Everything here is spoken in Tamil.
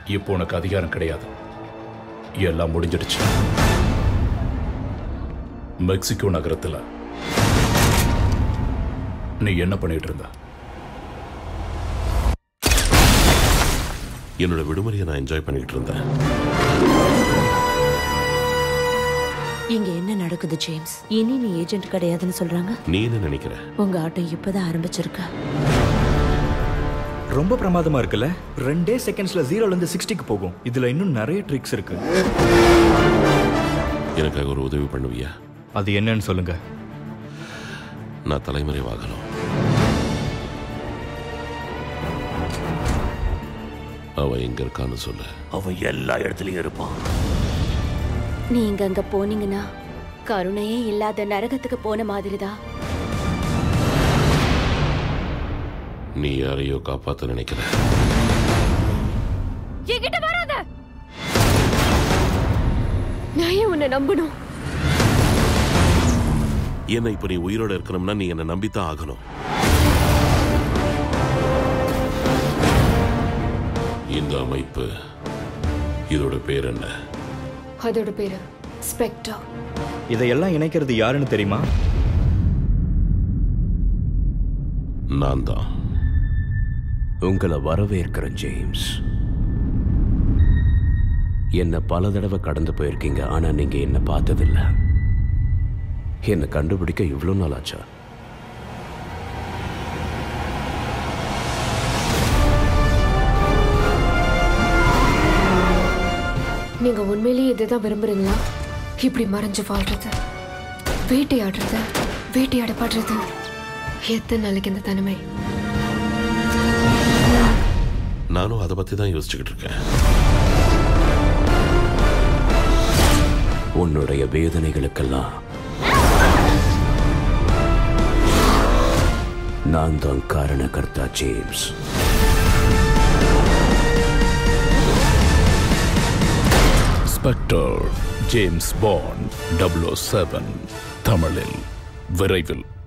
இப்போ உனக்கு அதிகாரம் கிடையாது எல்லாம் முடிஞ்சிடுச்சு மெக்சிகோ நகரத்துல நீ என்ன பண்ணிட்டு இருந்த என்னோட விடுமுறையை நான் என்ஜாய் பண்ணிட்டு இருந்தேன் இங்க என்ன நடக்குது ஜேம்ஸ் இனி நீ ஏஜென்ட் கிடையாதுன்னு சொல்றாங்க நீ என்ன நினைக்கிற உங்க ஆட்டம் இப்பதான் ஆரம்பிச்சிருக்கு ரொம்ப பிரமாதமா இருக்குல்ல ரெண்டே செகண்ட்ஸ்ல ஜீரோல இருந்து சிக்ஸ்டிக்கு போகும் இதுல இன்னும் நிறைய ட்ரிக்ஸ் இருக்கு எனக்காக ஒரு உதவி பண்ணுவியா அது என்னன்னு சொல்லுங்க நான் தலைமறைவாகணும் அவ எங்க இருக்கான்னு சொல்லு அவன் எல்லா இடத்துலயும் இருப்பான் நீங்க அங்க போனீங்கன்னா கருணையே இல்லாத நரகத்துக்கு போன மாதிரிதான் நீ யாரையோ காப்பாத்த நினைக்கிற என்கிட்ட வராத நான் ஏன் உன்னை நம்பணும் என்ன இப்ப நீ உயிரோட இருக்கணும்னா நீ என்ன நம்பித்தான் ஆகணும் இந்த அமைப்பு இதோட பேர் என்ன அதோட பேரு ஸ்பெக்டர் இதையெல்லாம் இணைக்கிறது யாருன்னு தெரியுமா நான் தான் உங்களை வரவேற்கிறேன் ஜேம்ஸ் என்ன பல தடவை கடந்து போயிருக்கீங்க ஆனா நீங்க என்ன பார்த்ததில்ல என்ன கண்டுபிடிக்க இவ்வளவு நாள் ஆச்சா நீங்க உண்மையிலேயே இதுதான் விரும்புறீங்களா இப்படி மறைஞ்சு வாழ்றது வேட்டையாடுறது வேட்டையாடப்படுறது எத்தனை நாளைக்கு இந்த தனிமை நானும் அதை பத்தி தான் யோசிச்சுக்கிட்டு இருக்கேன் உன்னுடைய வேதனைகளுக்கெல்லாம் நான் தான் காரணகர்த்தா James Spectre James Bond double seven தமிழில் விரைவில்